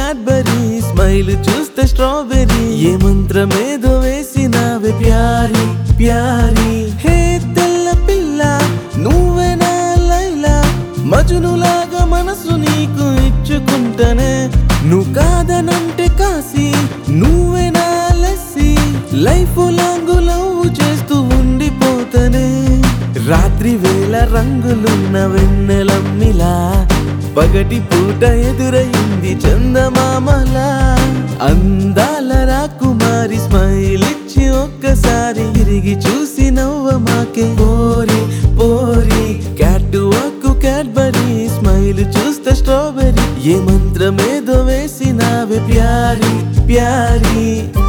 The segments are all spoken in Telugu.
క్యాడ్బరీ స్మైల్ చూస్తే స్ట్రాబెరీ ఏ మంత్రమేదో వేసినావే ప్యారి ప్యారి హే తెల్ల పిల్ల నువ్వే నా లైలా మజునులాగా మనసు నీకు ఇచ్చుకుంటనే నువ్వు కాదనంటే కాసి నువ్వే నా లెస్సి లైఫ్ లాంగ్ లవ్ చేస్తూ ఉండిపోతనే రాత్రి వేళ రంగులున్న వెన్నెలమ్మిలా పగటి పూట ఎదురయింది చందమామలా అందాల రాకుమారి స్మైల్ ఇచ్చి ఒక్కసారి తిరిగి చూసి నవ్వ మాకే పోరి పోరి క్యాట్ వాక్కు క్యాడ్బరీ స్మైల్ చూస్తే స్ట్రాబెరీ ఏ మంత్రమేదో వేసినావే ప్యారి ప్యారి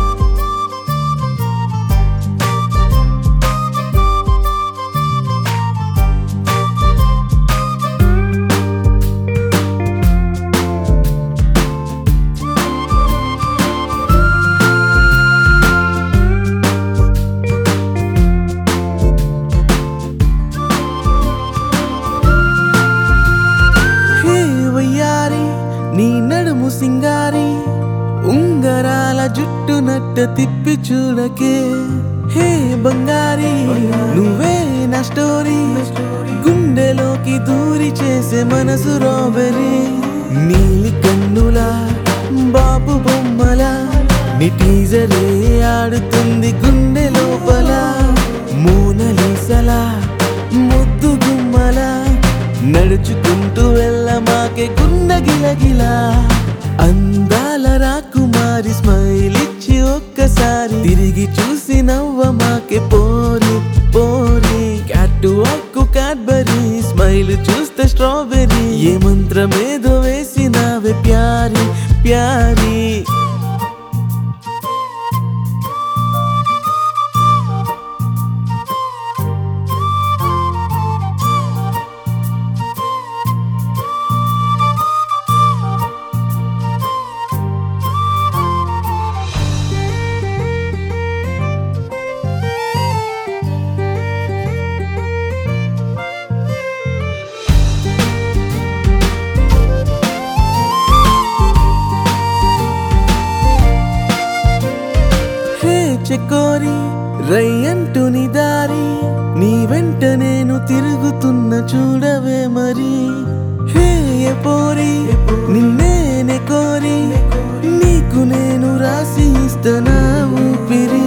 హే వయ్యారి నీ నడుము సింగారి ఉంగరాల జుట్టు నట్ట తిప్పి చూడకే హే బంగారి నువ్వే నా స్టోరీ గుండెలోకి దూరి చేసే మనసు రోబెరీ నీలి కన్నులా బాబు బొమ్మలా నీ టీజరే ఆడుతుంది గుండె లోపల మోనలీసలా ముద్దు గుమ్మలా నడుచుకుంటూ వెళ్ళ మాకే గుండె గిలగిలా అందాల రాకుమారి స్మైల్ ఇచ్చి ఒక్కసారి తిరిగి చూసి నవ్వ మాకే పోరి పోరి క్యాట్ అక్కు క్యాడ్బరీ స్మైల్ చూస్తే స్ట్రాబెరీ ఏ మంత్రమేదో వేసినావే ప్యారి ప్యారి హే చెకోరి రై అంటూ నీ దారి నీ వెంట నేను తిరుగుతున్న చూడవే మరి హే ఏ పోరి నిన్నేనే కోరి నీకు నేను రాసి ఇస్తానా ఊపిరి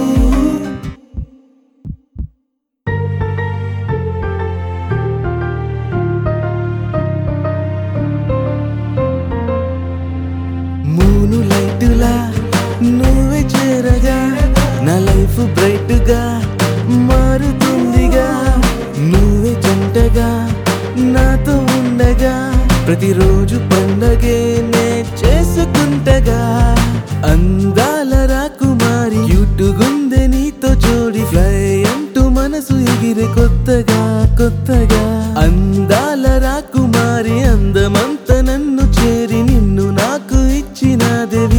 మూను లైటులా నువ్వే చేరగా నా లైఫ్ బ్రైట్ గా మారుతుందిగా నువ్వే జంటగా నాతో ఉండగా ప్రతిరోజు పండగే నే చేసుకుంటగా అందాల రాకుమారి క్యూటుగుందె నీతో జోడి ఫ్లై అంటూ మనసు ఎగిరే కొత్తగా కొత్తగా అందాల రాకుమారి అందమంత నన్ను చేరి నిన్ను నాకు ఇచ్చినదే